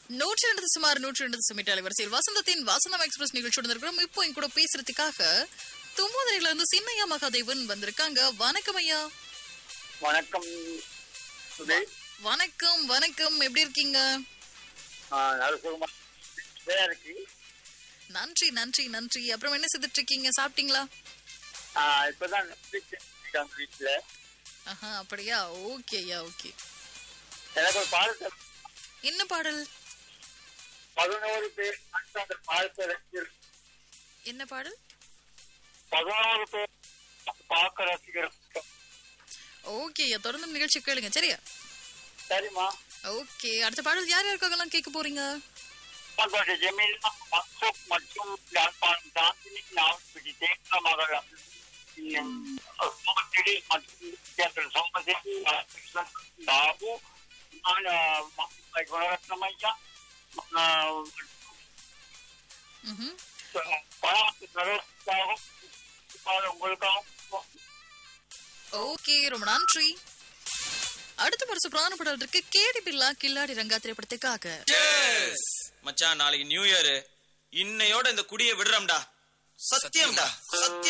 நூற்றி ரெண்டு சுமார் நூற்றி ரெண்டு சுமிட் அலைவரிசையில் வசந்தத்தின் வசந்தம் எக்ஸ்பிரஸ் நிகழ்ச்சியோட இருக்கிறோம் இப்போ என் கூட பேசுறதுக்காக தும்மோதரையில இருந்து சின்னையா மகாதேவன் வந்திருக்காங்க வணக்கம் ஐயா வணக்கம் சுதே வணக்கம் வணக்கம் எப்படி இருக்கீங்க நல்ல சுகமா வேற இருக்கு நன்றி நன்றி நன்றி அப்புறம் என்ன செய்துட்டு இருக்கீங்க சாப்பிட்டீங்களா ஆ, இப்பதான் Netflix இருக்காங்க வீட்டுல ஆஹா அப்படியா ஓகே ஐயா ஓகே எனக்கு ஒரு பாடத்தை என்ன பாடல் பதினோரு பேர் மட்டும் அந்த பாடத்தை ரசிகர் என்ன பாடல் பதினோரு பேர் பார்க்க ரசிகர் ஓகே ஐயா தொடர்ந்து நிகழ்ச்சி கேளுங்க சரியா சரிம்மா ஓகே அடுத்த பாடல் யார் யாருக்காகலாம் கேட்க போறீங்க மகோட ஜெமீலா மக்சூப் மற்றும் யாழ்ப்பாணம் சாந்தினி நாவல்பட்டி தேக்கா மகள் சோமத்திடி மற்றும் கேந்திர சோமதேவி கிருஷ்ணன் பாபு குணரத்னமையா ம்ஹும். உங்களுக்காகவும் ஓகே ரொம்ப நன்றி அடுத்த பரிசு பிராண படம் இருக்கு கேடி பில்லா கில்லாடி ரங்கா திரைப்படத்துக்காக மச்சான் நாளைக்கு நியூ இயர் இன்னையோட இந்த குடியை விடுறோம்டா சத்தியம்டா சத்தியம்